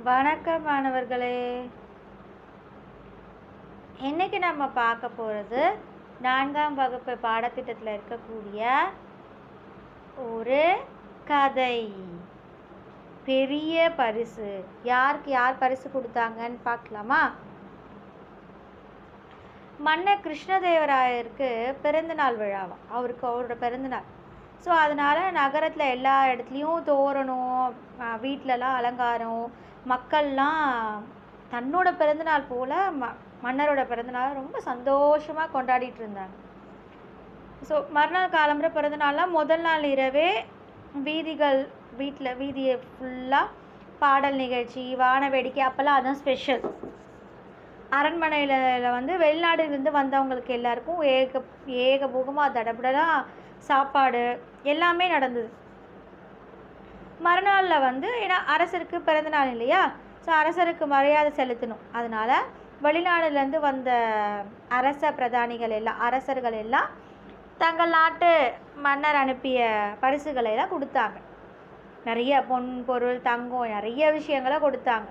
வணக்கம் மாணவர்களே இன்னைக்கு நம்ம பார்க்க போகிறது நான்காம் வகுப்பு பாடத்திட்டத்தில் இருக்கக்கூடிய ஒரு கதை பெரிய பரிசு யாருக்கு யார் பரிசு கொடுத்தாங்கன்னு பார்க்கலாமா மன்னர் கிருஷ்ணதேவராயருக்கு பிறந்தநாள் விழாவாம் அவருக்கு அவரோட பிறந்தநாள் ஸோ அதனால் நகரத்தில் எல்லா இடத்துலையும் தோரணம் அஹ் வீட்டிலலாம் அலங்காரம் மக்கள்லாம் தன்னோட பிறந்தநாள் போல் ம மன்னரோட பிறந்தநாள் ரொம்ப சந்தோஷமாக கொண்டாடிட்டு இருந்தாங்க ஸோ மறுநாள் காலம்புற பிறந்தநாள்லாம் முதல் நாள் இரவே வீதிகள் வீட்டில் வீதியை ஃபுல்லாக பாடல் நிகழ்ச்சி வான வேடிக்கை அப்போல்லாம் அதான் ஸ்பெஷல் அரண்மனையில் வந்து வெளிநாடுலேருந்து வந்தவங்களுக்கு எல்லாருக்கும் ஏக ஏகபோகமாக தடபுடலாக சாப்பாடு எல்லாமே நடந்தது மறுநாளில் வந்து ஏன்னா அரசருக்கு பிறந்த நாள் இல்லையா ஸோ அரசருக்கு மரியாதை செலுத்தணும் அதனால் வெளிநாடுலேருந்து வந்த அரச பிரதானிகள் எல்லாம் அரசர்கள் எல்லாம் தங்கள் நாட்டு மன்னர் அனுப்பிய பரிசுகளை எல்லாம் கொடுத்தாங்க நிறைய பொன் பொருள் தங்கம் நிறைய விஷயங்களை கொடுத்தாங்க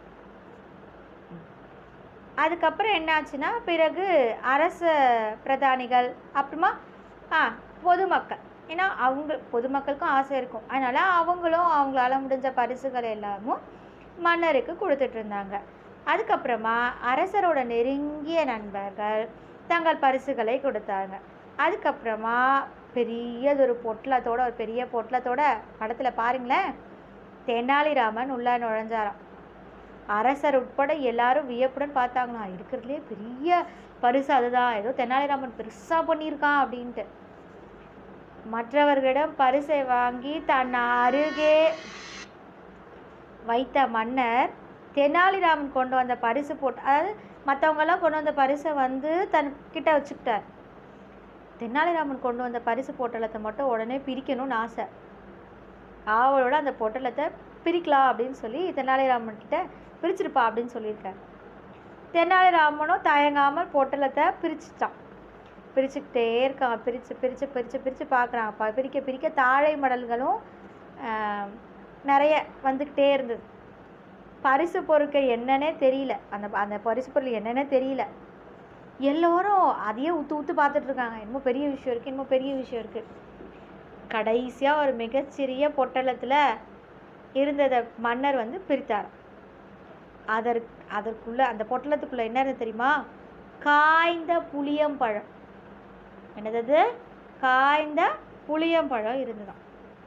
அதுக்கப்புறம் என்னாச்சுன்னா பிறகு அரச பிரதானிகள் அப்புறமா ஆ பொதுமக்கள் ஏன்னா அவங்க பொதுமக்களுக்கும் ஆசை இருக்கும் அதனால் அவங்களும் அவங்களால முடிஞ்ச பரிசுகள் எல்லாமும் மன்னருக்கு கொடுத்துட்டு இருந்தாங்க அதுக்கப்புறமா அரசரோட நெருங்கிய நண்பர்கள் தங்கள் பரிசுகளை கொடுத்தாங்க அதுக்கப்புறமா பெரியதொரு பொட்டலத்தோட ஒரு பெரிய பொட்டலத்தோட படத்தில் பாருங்களேன் தெனாலிராமன் உள்ள நுழைஞ்சாராம் அரசர் உட்பட எல்லாரும் வியப்புடன் பார்த்தாங்களாம் இருக்கிறதுலே பெரிய பரிசு அதுதான் ஏதோ தெனாலிராமன் பெருசாக பண்ணியிருக்கான் அப்படின்ட்டு மற்றவர்களிடம் பரிசை வாங்கி தன் அருகே வைத்த மன்னர் தெனாலிராமன் கொண்டு வந்த பரிசு போட்டு அதாவது மற்றவங்கெல்லாம் கொண்டு வந்த பரிசை வந்து தன் கிட்ட வச்சுக்கிட்டார் தெனாலிராமன் கொண்டு வந்த பரிசு பொட்டலத்தை மட்டும் உடனே பிரிக்கணும்னு ஆசை ஆவலோட அந்த பொட்டலத்தை பிரிக்கலாம் அப்படின்னு சொல்லி தெனாலிராமன் கிட்ட பிரிச்சிருப்பா அப்படின்னு சொல்லியிருக்காரு தெனாலிராமனும் தயங்காமல் பொட்டலத்தை பிரிச்சுட்டான் பிரிச்சுக்கிட்டே இருக்கான் பிரித்து பிரித்து பிரித்து பிரித்து பார்க்குறான் ப பிரிக்க பிரிக்க தாழை மடல்களும் ஆஹ், நிறைய வந்துக்கிட்டே இருந்தது பரிசு பொருட்கள் என்னன்னே தெரியல அந்த அந்த பரிசு பொருள் என்னன்னே தெரியல எல்லோரும் அதையே உத்து உத்து பார்த்துட்டு இருக்காங்க என்னமோ பெரிய விஷயம் இருக்குது என்னமோ பெரிய விஷயம் இருக்குது கடைசியாக ஒரு மிகச்சிறிய பொட்டலத்தில் இருந்ததை மன்னர் வந்து பிரித்தார் அதற்கு அதற்குள்ளே அந்த பொட்டலத்துக்குள்ளே என்ன இருந்தது தெரியுமா காய்ந்த புளியம்பழம் என்னது அது? காய்ந்த புளியம்பழம் இருந்ததாம்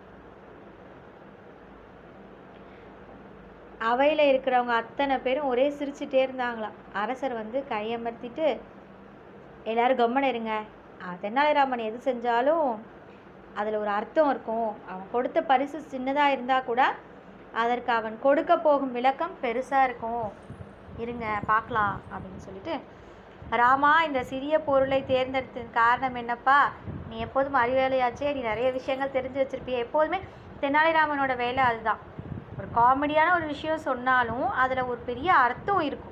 அவையில் இருக்கிறவங்க அத்தனை பேரும் ஒரே சிரிச்சுட்டே இருந்தாங்களாம் அரசர் வந்து கையமர்த்திட்டு எல்லாரும் கம்மன இருங்க ஆ, தெனாலிராமன் எது செஞ்சாலும் அதில் ஒரு அர்த்தம் இருக்கும் அவன் கொடுத்த பரிசு சின்னதாக இருந்தால் கூட அதற்கு அவன் கொடுக்க போகும் விளக்கம் பெருசாக இருக்கும் இருங்க பார்க்கலாம் அப்படின்னு சொல்லிட்டு ராமா இந்த சிறிய பொருளை தேர்ந்தெடுத்ததுக்கு காரணம் என்னப்பா நீ எப்போதும் அறிவேலையாச்சே நீ நிறைய விஷயங்கள் தெரிஞ்சு வச்சிருப்பிய எப்போதுமே தெனாலிராமனோட வேலை அதுதான் ஒரு காமெடியான ஒரு விஷயம் சொன்னாலும் அதில் ஒரு பெரிய அர்த்தம் இருக்கும்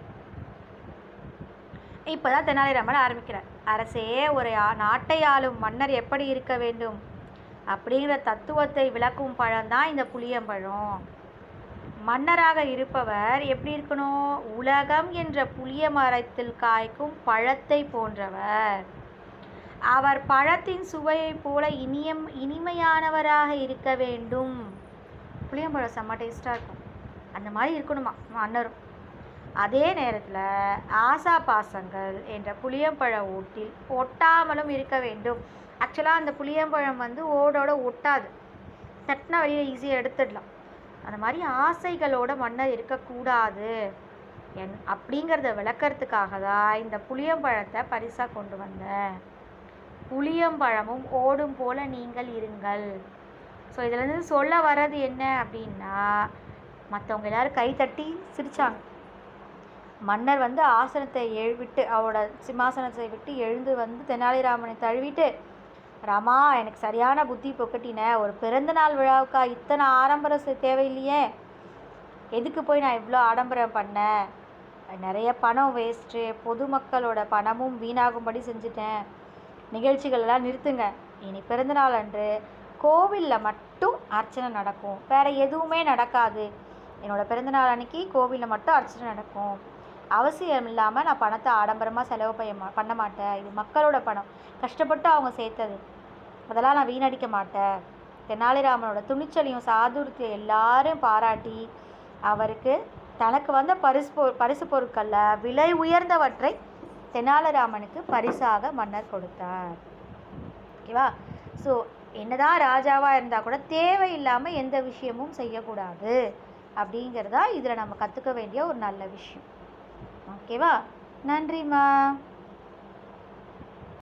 இப்போதான் தெனாலிராமன் ஆரம்பிக்கிறார் அரசே ஒரு ஆ- நாட்டை ஆளும் மன்னர் எப்படி இருக்க வேண்டும் அப்படிங்கிற தத்துவத்தை விளக்கும் பழம்தான் இந்த புளியம்பழம் மன்னராக இருப்பவர் எப்படி இருக்கணும் உலகம் என்ற புளிய மரத்தில் காய்க்கும் பழத்தை போன்றவர் அவர் பழத்தின் சுவையைப் போல இனியம் இனிமையானவராக இருக்க வேண்டும் புளியம்பழம் செம்ம டேஸ்ட்டாக இருக்கும் அந்த மாதிரி இருக்கணுமா மன்னரும் அதே நேரத்தில் ஆசா பாசங்கள் என்ற புளியம்பழ ஓட்டில் ஒட்டாமலும் இருக்க வேண்டும் ஆக்சுவலாக அந்த புளியம்பழம் வந்து ஓடோட ஒட்டாது தட்டினா வெளியில் ஈஸியாக எடுத்துடலாம் அந்த மாதிரி ஆசைகளோட மன்னர் இருக்கக்கூடாது என் அப்படிங்கிறத விளக்கறதுக்காக தான் இந்த புளியம்பழத்தை பரிசாக கொண்டு வந்தேன் புளியம்பழமும் ஓடும் போல நீங்கள் இருங்கள் ஸோ இதுலேருந்து சொல்ல வர்றது என்ன அப்படின்னா மற்றவங்க எல்லாரும் கை தட்டி சிரிச்சாங்க மன்னர் வந்து ஆசனத்தை எழுவிட்டு அவரோட சிம்மாசனத்தை விட்டு எழுந்து வந்து தெனாலிராமனை தழுவிட்டு ராமா எனக்கு சரியான புத்தி பொக்கட்டின ஒரு பிறந்த நாள் விழாவுக்கா இத்தனை ஆடம்பரம் செ- தேவையில்லையே எதுக்கு போய் நான் இவ்வளோ ஆடம்பரம் பண்ணேன் நிறைய பணம் வேஸ்ட்டு பொதுமக்களோட பணமும் வீணாகும்படி செஞ்சுட்டேன் நிகழ்ச்சிகள் எல்லாம் நிறுத்துங்க இனி பிறந்தநாள் அன்று கோவிலில் மட்டும் அர்ச்சனை நடக்கும் வேற எதுவுமே நடக்காது என்னோட பிறந்தநாள் அன்னைக்கு கோவிலில் மட்டும் அர்ச்சனை நடக்கும் அவசியம் இல்லாமல் நான் பணத்தை ஆடம்பரமாக செலவு செய்ய மா பண்ண மாட்டேன் இது மக்களோட பணம் கஷ்டப்பட்டு அவங்க சேர்த்தது அதெல்லாம் நான் வீணடிக்க மாட்டேன் தெனாலிராமனோட துணிச்சலையும் சாதுரியத்தையும் எல்லாரும் பாராட்டி அவருக்கு தனக்கு வந்த பரிசு பொ பரிசு பொருட்களில் விலை உயர்ந்தவற்றை தெனாலிராமனுக்கு பரிசாக மன்னர் கொடுத்தார் ஓகேவா ஸோ என்னதான் ராஜாவாக இருந்தால் கூட தேவையில்லாமல் எந்த விஷயமும் செய்யக்கூடாது அப்படிங்கிறதா இதில் நம்ம கற்றுக்க வேண்டிய ஒரு நல்ல விஷயம் ஓகேவா நன்றிம்மா